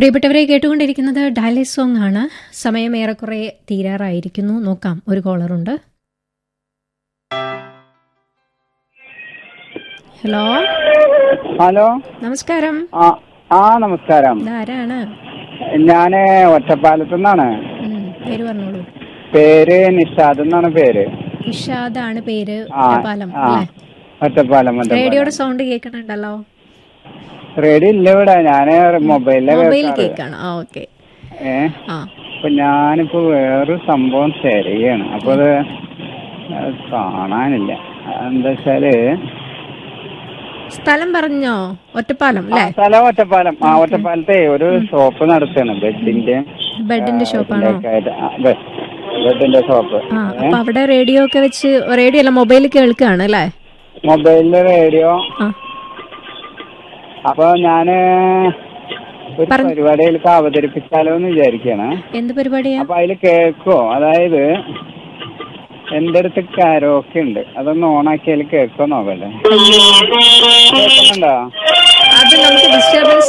പ്രിയപ്പെട്ടവരെ കേട്ടുകൊണ്ടിരിക്കുന്നത് daily song ആണ് സമയം ഏറെക്കുറെ തീരാറായിരിക്കുന്നു നോക്കാം ഒരു കോളറുണ്ട് ഹലോ ഹലോ നമസ്കാരം ആ ആ നമസ്കാരം ഇതാരാണ് ഞാന് ഒറ്റപ്പാലത്തു നിന്നാണ് ഉം, പേര് പറഞ്ഞോളൂ പേര് നിഷാദ് എന്നാണ് പേര് ഇഷാദാണ് പേര് ആ ഒറ്റപ്പാലം ആ അല്ലേ ഒറ്റപ്പാലം ഒറ്റപ്പാലം. റേഡിയോയുടെ സൗണ്ട് കേൾക്കണുണ്ടല്ലോ റേഡിയോ ഇല്ല ഇവിടെ ഞാന് മൊബൈലിലെ മൊബൈൽ കേൾക്കാണ് ആ ഓക്കെ ഏ ആ അപ്പൊ ഞാനിപ്പോ വേറൊരു സംഭവം ഷെയർ ചെയ്യാണ് അപ്പൊ അത് അത് കാണാനില്ല എന്താ വെച്ചാല് സ്ഥലം പറഞ്ഞോ ഒറ്റപ്പാലം ആ, അല്ലേ സ്ഥലം ഒറ്റപ്പാലം ആ ഒറ്റപ്പാലത്തെ ഒരു ഷോപ്പ് നടത്താണ് ബെഡിന്റെ ബെഡിന്റെ ഷോപ്പാണോ ബെഡിന്റെ ഷോപ്പ് ആ അപ്പൊ അവിടെ റേഡിയോ ഒക്കെ വെച്ച് റേഡിയോ അല്ല മൊബൈൽ കേൾക്കാണ് അല്ലേ മൊബൈലിലെ റേഡിയോ ആ അപ്പൊ ഞാന് ഒരു പരിപാടിയിലേക്ക് അവതരിപ്പിച്ചാലോ എന്ന് വിചാരിക്കാണ് എന്ത് പരിപാടിയാ അപ്പൊ അതിൽ കേൾക്കോ അതായത് എന്റെ അടുത്ത് കരോക്കെ ഉണ്ട് അതൊന്ന് ഓണാക്കി അതിൽ കേൾക്കോ നോക്കല്ലേ കേൾക്കുന്നുണ്ടോ അത് നമുക്ക് ഡിസ്റ്റർബൻസ്